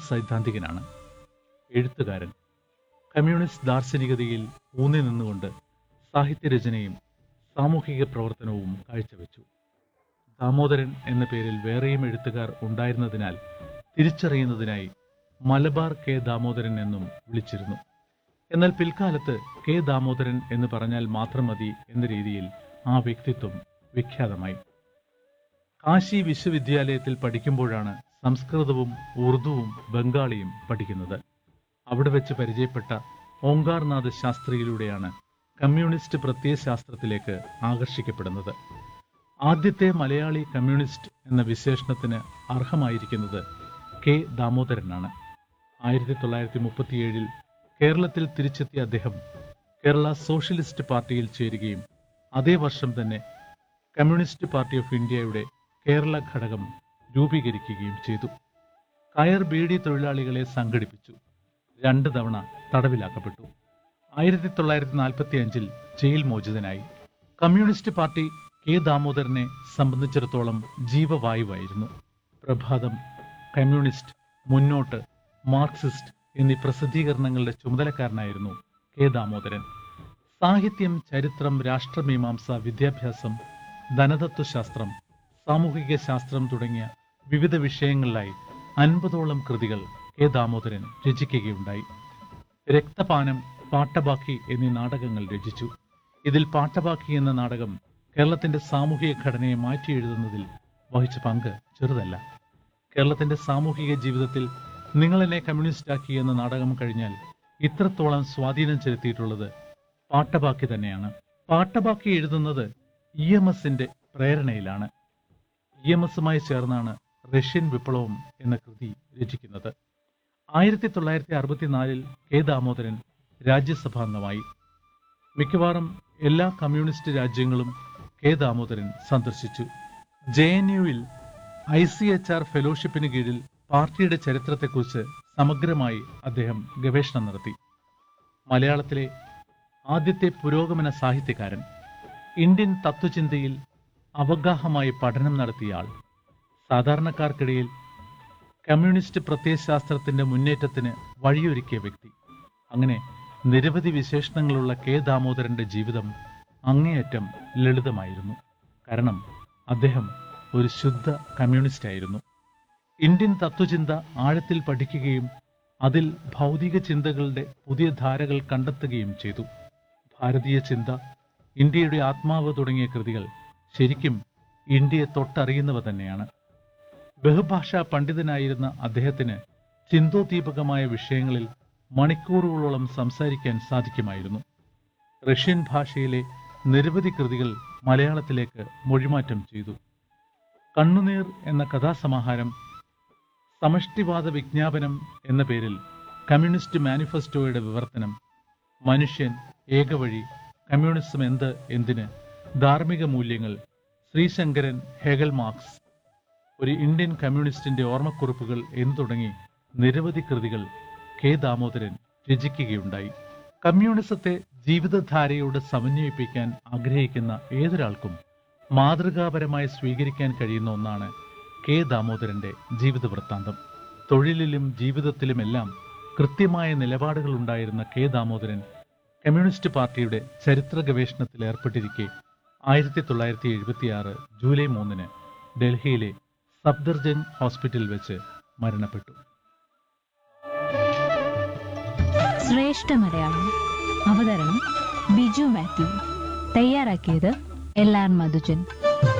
സൈദ്ധാന്തികനാണ് എഴുത്തുകാരൻ കമ്മ്യൂണിസ്റ്റ് ദാർശനികതയിൽ ഊന്നി നിന്നുകൊണ്ട് സാഹിത്യരചനയും സാമൂഹിക പ്രവർത്തനവും കാഴ്ചവെച്ചു ദാമോദരൻ എന്ന പേരിൽ വേറെയും എഴുത്തുകാർ ഉണ്ടായിരുന്നതിനാൽ തിരിച്ചറിയുന്നതിനായി മലബാർ കെ ദാമോദരൻ എന്നും വിളിച്ചിരുന്നു എന്നാൽ പിൽക്കാലത്ത് കെ ദാമോദരൻ എന്ന് പറഞ്ഞാൽ മാത്രം മതി എന്ന രീതിയിൽ ആ വ്യക്തിത്വം വിഖ്യാതമായി കാശി വിശ്വവിദ്യാലയത്തിൽ പഠിക്കുമ്പോഴാണ് സംസ്കൃതവും ഉറുദുവും ബംഗാളിയും പഠിക്കുന്നത് അവിടെ വെച്ച് പരിചയപ്പെട്ട ഓങ്കാർനാഥ് ശാസ്ത്രിയിലൂടെയാണ് കമ്മ്യൂണിസ്റ്റ് പ്രത്യയശാസ്ത്രത്തിലേക്ക് ആകർഷിക്കപ്പെടുന്നത് ആദ്യത്തെ മലയാളി കമ്മ്യൂണിസ്റ്റ് എന്ന വിശേഷണത്തിന് അർഹമായിരിക്കുന്നത് കെ ദാമോദരനാണ് ആയിരത്തി തൊള്ളായിരത്തി മുപ്പത്തിയേഴിൽ കേരളത്തിൽ തിരിച്ചെത്തിയ അദ്ദേഹം കേരള സോഷ്യലിസ്റ്റ് പാർട്ടിയിൽ ചേരുകയും അതേ വർഷം തന്നെ കമ്മ്യൂണിസ്റ്റ് പാർട്ടി ഓഫ് ഇന്ത്യയുടെ കേരള ഘടകം രൂപീകരിക്കുകയും ചെയ്തു കയർ ബീഡി തൊഴിലാളികളെ സംഘടിപ്പിച്ചു രണ്ട് തവണ തടവിലാക്കപ്പെട്ടു ആയിരത്തി തൊള്ളായിരത്തി നാൽപ്പത്തി അഞ്ചിൽ ജയിൽ മോചിതനായി കമ്മ്യൂണിസ്റ്റ് പാർട്ടി കെ ദാമോദരനെ സംബന്ധിച്ചിടത്തോളം ജീവവായുവായിരുന്നു പ്രഭാതം കമ്മ്യൂണിസ്റ്റ് മുന്നോട്ട് മാർക്സിസ്റ്റ് എന്നീ പ്രസിദ്ധീകരണങ്ങളുടെ ചുമതലക്കാരനായിരുന്നു കെ ദാമോദരൻ സാഹിത്യം ചരിത്രം രാഷ്ട്രമീമാംസ വിദ്യാഭ്യാസം ധനതത്വശാസ്ത്രം സാമൂഹിക ശാസ്ത്രം തുടങ്ങിയ വിവിധ വിഷയങ്ങളിലായി അൻപതോളം കൃതികൾ കെ ദാമോദരൻ രചിക്കുകയുണ്ടായി രക്തപാനം പാട്ടബാക്കി എന്നീ നാടകങ്ങൾ രചിച്ചു ഇതിൽ പാട്ടബാക്കി എന്ന നാടകം കേരളത്തിന്റെ സാമൂഹിക ഘടനയെ മാറ്റി എഴുതുന്നതിൽ വഹിച്ച പങ്ക് ചെറുതല്ല കേരളത്തിന്റെ സാമൂഹിക ജീവിതത്തിൽ നിങ്ങൾ എന്നെ കമ്മ്യൂണിസ്റ്റാക്കി എന്ന നാടകം കഴിഞ്ഞാൽ ഇത്രത്തോളം സ്വാധീനം ചെലുത്തിയിട്ടുള്ളത് പാട്ടബാക്കി തന്നെയാണ് പാട്ടബാക്കി എഴുതുന്നത് ഇ എം എസിന്റെ പ്രേരണയിലാണ് ഇ എം എസുമായി ചേർന്നാണ് റഷ്യൻ വിപ്ലവം എന്ന കൃതി രചിക്കുന്നത് ആയിരത്തി തൊള്ളായിരത്തി അറുപത്തിനാലിൽ കെ ദാമോദരൻ രാജ്യസഭാംഗമായി മിക്കവാറും എല്ലാ കമ്മ്യൂണിസ്റ്റ് രാജ്യങ്ങളും കെ ദാമോദരൻ സന്ദർശിച്ചു ജെ എൻ യുവിൽ ഐ സി എച്ച് ആർ ഫെലോഷിപ്പിന് കീഴിൽ പാർട്ടിയുടെ ചരിത്രത്തെക്കുറിച്ച് സമഗ്രമായി അദ്ദേഹം ഗവേഷണം നടത്തി മലയാളത്തിലെ ആദ്യത്തെ പുരോഗമന സാഹിത്യകാരൻ ഇന്ത്യൻ തത്വചിന്തയിൽ അവഗാഹമായി പഠനം നടത്തിയ ആൾ സാധാരണക്കാർക്കിടയിൽ കമ്മ്യൂണിസ്റ്റ് പ്രത്യയശാസ്ത്രത്തിന്റെ മുന്നേറ്റത്തിന് വഴിയൊരുക്കിയ വ്യക്തി അങ്ങനെ നിരവധി വിശേഷണങ്ങളുള്ള കെ ദാമോദരന്റെ ജീവിതം അങ്ങേയറ്റം ലളിതമായിരുന്നു കാരണം അദ്ദേഹം ഒരു ശുദ്ധ കമ്മ്യൂണിസ്റ്റ് ആയിരുന്നു ഇന്ത്യൻ തത്വചിന്ത ആഴത്തിൽ പഠിക്കുകയും അതിൽ ഭൗതിക ചിന്തകളുടെ പുതിയ ധാരകൾ കണ്ടെത്തുകയും ചെയ്തു ഭാരതീയ ചിന്ത ഇന്ത്യയുടെ ആത്മാവ് തുടങ്ങിയ കൃതികൾ ശരിക്കും ഇന്ത്യയെ തൊട്ടറിയുന്നവ തന്നെയാണ് ബഹുഭാഷാ പണ്ഡിതനായിരുന്ന അദ്ദേഹത്തിന് ചിന്തോദീപകമായ വിഷയങ്ങളിൽ മണിക്കൂറുകളോളം സംസാരിക്കാൻ സാധിക്കുമായിരുന്നു റഷ്യൻ ഭാഷയിലെ നിരവധി കൃതികൾ മലയാളത്തിലേക്ക് മൊഴിമാറ്റം ചെയ്തു കണ്ണുനീർ എന്ന കഥാസമാഹാരം സമഷ്ടിവാദ വിജ്ഞാപനം എന്ന പേരിൽ കമ്മ്യൂണിസ്റ്റ് മാനിഫെസ്റ്റോയുടെ വിവർത്തനം മനുഷ്യൻ ഏകവഴി കമ്മ്യൂണിസം എന്ത് എന്തിന് ധാർമ്മിക മൂല്യങ്ങൾ ശ്രീശങ്കരൻ ഹെഗൽ മാർക്സ് ഒരു ഇന്ത്യൻ കമ്മ്യൂണിസ്റ്റിന്റെ ഓർമ്മക്കുറിപ്പുകൾ എന്ന് തുടങ്ങി നിരവധി കൃതികൾ കെ ദാമോദരൻ രചിക്കുകയുണ്ടായി കമ്മ്യൂണിസത്തെ ജീവിതധാരയോട് സമന്വയിപ്പിക്കാൻ ആഗ്രഹിക്കുന്ന ഏതൊരാൾക്കും മാതൃകാപരമായി സ്വീകരിക്കാൻ കഴിയുന്ന ഒന്നാണ് കെ ദാമോദരന്റെ ജീവിത വൃത്താന്തം തൊഴിലിലും ജീവിതത്തിലുമെല്ലാം കൃത്യമായ നിലപാടുകൾ ഉണ്ടായിരുന്ന കെ ദാമോദരൻ കമ്മ്യൂണിസ്റ്റ് പാർട്ടിയുടെ ചരിത്ര ഗവേഷണത്തിൽ ഏർപ്പെട്ടിരിക്കെ ആയിരത്തി തൊള്ളായിരത്തി എഴുപത്തിയാറ് ജൂലൈ മൂന്നിന് ഡൽഹിയിലെ സഫ്ദർജംഗ് ഹോസ്പിറ്റലിൽ വെച്ച് മരണപ്പെട്ടു ശ്രേഷ്ഠ മലയാളം അവതരണം ബിജു മാത്യു തയ്യാറാക്കിയത് എൽ ആർ മധുജൻ